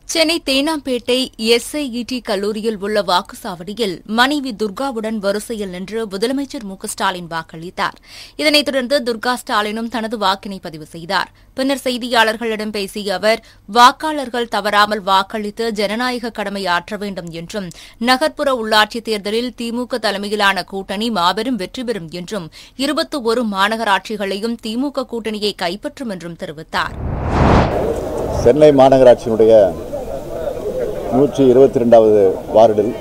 சென்னை தேனாம்பேட்டை எஸ்ஐஇடி கல்லூரியில் உள்ள வாக்குச்சாவடியில் மனைவி துர்காவுடன் வரிசையில் நின்று முதலமைச்சர் மு க ஸ்டாலின் வாக்களித்தார் இதனைத் தொடர்ந்து துர்கா ஸ்டாலினும் தனது வாக்கினை பதிவு செய்தார் பின்னர் செய்தியாளர்களிடம் பேசிய அவர் வாக்காளர்கள் தவறாமல் வாக்களித்து ஜனநாயக கடமை ஆற்ற வேண்டும் என்றும் நகர்ப்புற உள்ளாட்சித் தேர்தலில் திமுக தலைமையிலான கூட்டணி மாபெரும் வெற்றி பெறும் என்றும் இருபத்தி ஒரு மாநகராட்சிகளையும் திமுக கூட்டணியை கைப்பற்றும் என்றும் தெரிவித்தார் சென்னை மாநகராட்சியினுடைய நூற்றி இருபத்தி ரெண்டாவது வார்டில்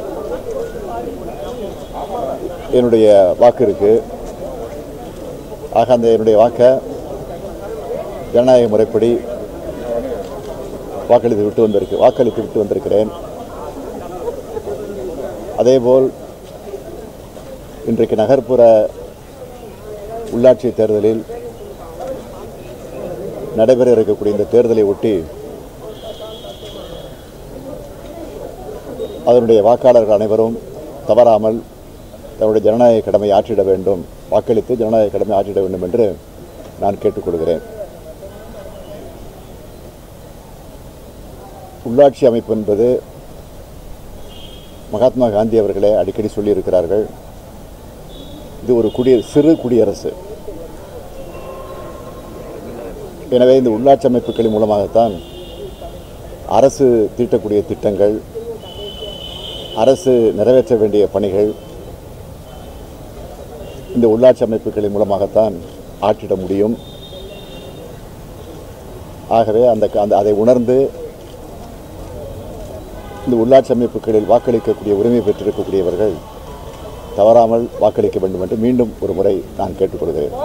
என்னுடைய வாக்கு இருக்கு ஆக அந்த என்னுடைய வாக்கை ஜனநாயக முறைப்படி வாக்களித்து விட்டு வந்திருக்கு வாக்களித்து விட்டு வந்திருக்கிறேன் அதேபோல் இன்றைக்கு நகர்ப்புற உள்ளாட்சி தேர்தலில் நடைபெற இருக்கக்கூடிய இந்த தேர்தலை ஒட்டி அதனுடைய வாக்காளர்கள் அனைவரும் தவறாமல் தன்னுடைய ஜனநாயக கடமை ஆற்றிட வேண்டும் வாக்களித்து ஜனநாயக கடமை ஆற்றிட வேண்டும் என்று நான் கேட்டுக்கொள்கிறேன் உள்ளாட்சி அமைப்பு என்பது மகாத்மா காந்தி அவர்களே அடிக்கடி சொல்லியிருக்கிறார்கள் இது ஒரு குடிய சிறு குடியரசு எனவே இந்த உள்ளாட்சி அமைப்புகளின் மூலமாகத்தான் அரசு தீட்டக்கூடிய திட்டங்கள் அரசு நிறைவேற்ற வேண்டிய பணிகள் இந்த உள்ளாட்சி அமைப்புகளின் மூலமாகத்தான் ஆற்றிட முடியும் ஆகவே அந்த அந்த அதை உணர்ந்து இந்த உள்ளாட்சி அமைப்புகளில் வாக்களிக்கக்கூடிய உரிமை பெற்றிருக்கக்கூடியவர்கள் தவறாமல் வாக்களிக்க வேண்டும் என்று மீண்டும் ஒரு முறை நான் கேட்டுக்கொள்கிறேன்